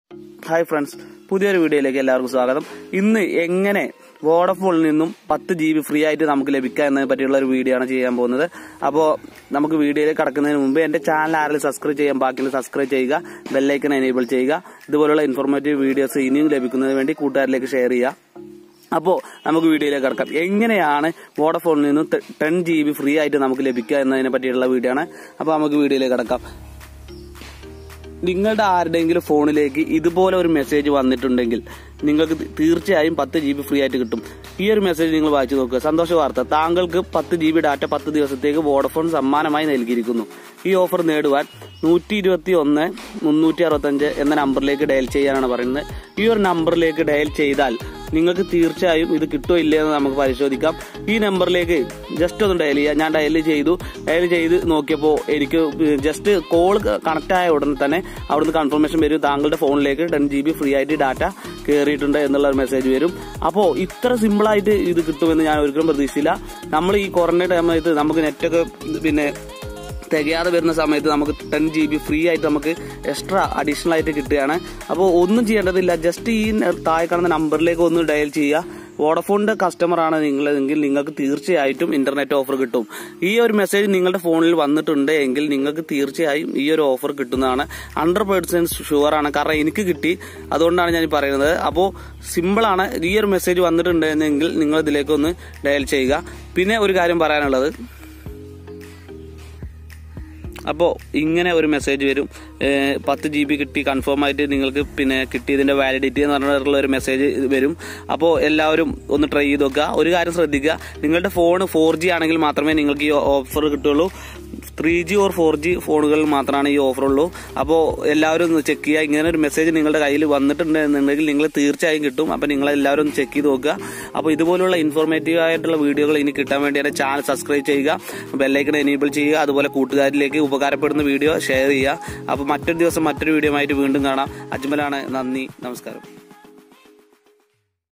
hi friends പുതിയൊരു വീഡിയോയിലേക്ക് എല്ലാവർക്കും സ്വാഗതം ഇന്ന് എങ്ങനെ വോഡഫോണിൽ നിന്നും പത്ത് ജി ബി ഫ്രീ ആയിട്ട് നമുക്ക് ലഭിക്കുക എന്നതിനെ പറ്റിയുള്ള ഒരു വീഡിയോ ആണ് ചെയ്യാൻ പോകുന്നത് അപ്പോൾ നമുക്ക് വീഡിയോയിലേക്ക് കടക്കുന്നതിന് മുമ്പ് എന്റെ ചാനൽ ആരെങ്കിലും സബ്സ്ക്രൈബ് ചെയ്യാൻ ബാക്കിയുള്ള സബ്സ്ക്രൈബ് ചെയ്യുക ബെല്ലൈക്കൺ എനേബിൾ ചെയ്യുക ഇതുപോലുള്ള ഇൻഫോർമേറ്റീവ് വീഡിയോസ് ഇനിയും ലഭിക്കുന്നതിന് വേണ്ടി കൂട്ടുകാരിലേക്ക് ഷെയർ ചെയ്യുക അപ്പോൾ നമുക്ക് വീഡിയോയിലേക്ക് കിടക്കാം എങ്ങനെയാണ് വോഡഫോണിൽ നിന്നും ടെൻ ജി ബി ഫ്രീ ആയിട്ട് നമുക്ക് ലഭിക്കുക എന്നതിനെ പറ്റിയുള്ള വീഡിയോ ആണ് അപ്പോൾ നമുക്ക് വീഡിയോയിലേക്ക് കിടക്കാം നിങ്ങളുടെ ആരുടെയെങ്കിലും ഫോണിലേക്ക് ഇതുപോലെ ഒരു മെസ്സേജ് വന്നിട്ടുണ്ടെങ്കിൽ നിങ്ങൾക്ക് തീർച്ചയായും പത്ത് ജി ബി ഫ്രീ ആയിട്ട് കിട്ടും ഈ ഒരു മെസ്സേജ് നിങ്ങൾ വായിച്ചു നോക്കുക സന്തോഷ വാർത്ത താങ്കൾക്ക് പത്ത് ജി ബി ഡാറ്റ പത്ത് ദിവസത്തേക്ക് വോഡഫോൺ സമ്മാനമായി നൽകിയിരിക്കുന്നു ഈ ഓഫർ നേടുവാൻ നൂറ്റി ഇരുപത്തി ഒന്ന് മുന്നൂറ്റി അറുപത്തഞ്ച് എന്ന നമ്പറിലേക്ക് ഡയൽ ചെയ്യാനാണ് പറയുന്നത് ഈ ഒരു നമ്പറിലേക്ക് ഡയൽ ചെയ്താൽ നിങ്ങൾക്ക് തീർച്ചയായും ഇത് കിട്ടോ ഇല്ലേ എന്ന് നമുക്ക് പരിശോധിക്കാം ഈ നമ്പറിലേക്ക് ജസ്റ്റ് ഒന്ന് ഡയൽ ചെയ്യുക ഞാൻ ഡയൽ ചെയ്തു ഡയൽ ചെയ്ത് നോക്കിയപ്പോൾ എനിക്ക് ജസ്റ്റ് കോൾ കണക്ട് ആയ ഉടനെ തന്നെ അവിടുന്ന് കൺഫർമേഷൻ വരും താങ്കളുടെ ഫോണിലേക്ക് ടെൻ ജി ബി ഫ്രീ ആയിട്ട് ഡാറ്റ കയറിയിട്ടുണ്ട് എന്നുള്ള ഒരു മെസ്സേജ് വരും അപ്പോൾ ഇത്ര സിമ്പിളായിട്ട് ഇത് കിട്ടുമെന്ന് ഞാൻ ഒരിക്കലും പ്രതീക്ഷിച്ചില്ല നമ്മൾ ഈ ക്വാറന്റൈൻ സമയത്ത് നമുക്ക് നെറ്റൊക്കെ പിന്നെ തികയാതെ വരുന്ന സമയത്ത് നമുക്ക് ടെൻ ജി ബി ഫ്രീ ആയിട്ട് നമുക്ക് എക്സ്ട്രാ അഡീഷണൽ ആയിട്ട് കിട്ടുകയാണ് അപ്പോൾ ഒന്നും ചെയ്യേണ്ടതില്ല ജസ്റ്റ് ഈ താഴെ കാണുന്ന നമ്പറിലേക്ക് ഒന്ന് ഡയൽ ചെയ്യുക വോഡഫോണിന്റെ കസ്റ്റമർ ആണ് നിങ്ങളെങ്കിൽ നിങ്ങൾക്ക് തീർച്ചയായിട്ടും ഇന്റർനെറ്റ് ഓഫർ കിട്ടും ഈ ഒരു മെസ്സേജ് നിങ്ങളുടെ ഫോണിൽ വന്നിട്ടുണ്ട് എങ്കിൽ നിങ്ങൾക്ക് തീർച്ചയായും ഈ ഒരു ഓഫർ കിട്ടുന്നതാണ് ഹൺഡ്രഡ് പേഴ്സെന്റ് ഷുവർ ആണ് കാരണം എനിക്ക് കിട്ടി അതുകൊണ്ടാണ് ഞാൻ ഈ പറയുന്നത് അപ്പോൾ സിമ്പിളാണ് ഈ ഒരു മെസ്സേജ് വന്നിട്ടുണ്ടെങ്കിൽ നിങ്ങൾ ഇതിലേക്ക് ഒന്ന് ഡയൽ ചെയ്യുക പിന്നെ ഒരു കാര്യം പറയാനുള്ളത് അപ്പോൾ ഇങ്ങനെ ഒരു മെസ്സേജ് വരും ഏഹ് പത്ത് ജി ബി കിട്ടി കൺഫേം ആയിട്ട് നിങ്ങൾക്ക് പിന്നെ കിട്ടിയതിന്റെ വാലിഡിറ്റി എന്ന് പറഞ്ഞിട്ടുള്ള ഒരു മെസ്സേജ് വരും അപ്പോൾ എല്ലാവരും ഒന്ന് ട്രൈ ചെയ്ത് നോക്കുക ഒരു കാര്യം ശ്രദ്ധിക്കുക നിങ്ങളുടെ ഫോൺ ഫോർ ജി ആണെങ്കിൽ മാത്രമേ നിങ്ങൾക്ക് ഈ ഓഫർ കിട്ടുള്ളൂ three G or four G ഫോണുകളിൽ മാത്രമാണ് ഈ ഓഫർ ഉള്ളൂ അപ്പോൾ എല്ലാവരും ഒന്ന് ചെക്ക് ചെയ്യുക ഇങ്ങനെ ഒരു മെസ്സേജ് നിങ്ങളുടെ കയ്യിൽ വന്നിട്ടുണ്ട് എന്നുണ്ടെങ്കിൽ നിങ്ങൾ തീർച്ചയായും കിട്ടും അപ്പോൾ നിങ്ങൾ എല്ലാവരും ഒന്ന് ചെക്ക് ചെയ്ത് നോക്കുക അപ്പോൾ ഇതുപോലുള്ള ഇൻഫോർമേറ്റീവ് ആയിട്ടുള്ള വീഡിയോകൾ ഇനി കിട്ടാൻ വേണ്ടി എന്റെ ചാനൽ സബ്സ്ക്രൈബ് ചെയ്യുക ബെല്ലൈക്കൺ എനേബിൾ ചെയ്യുക അതുപോലെ കൂട്ടുകാരിലേക്ക് ഉപകാരപ്പെടുന്ന വീഡിയോ ഷെയർ ചെയ്യുക അപ്പോൾ മറ്റൊരു ദിവസം മറ്റൊരു വീഡിയോ ആയിട്ട് വീണ്ടും കാണാം അജ്മലാണ് നന്ദി നമസ്കാരം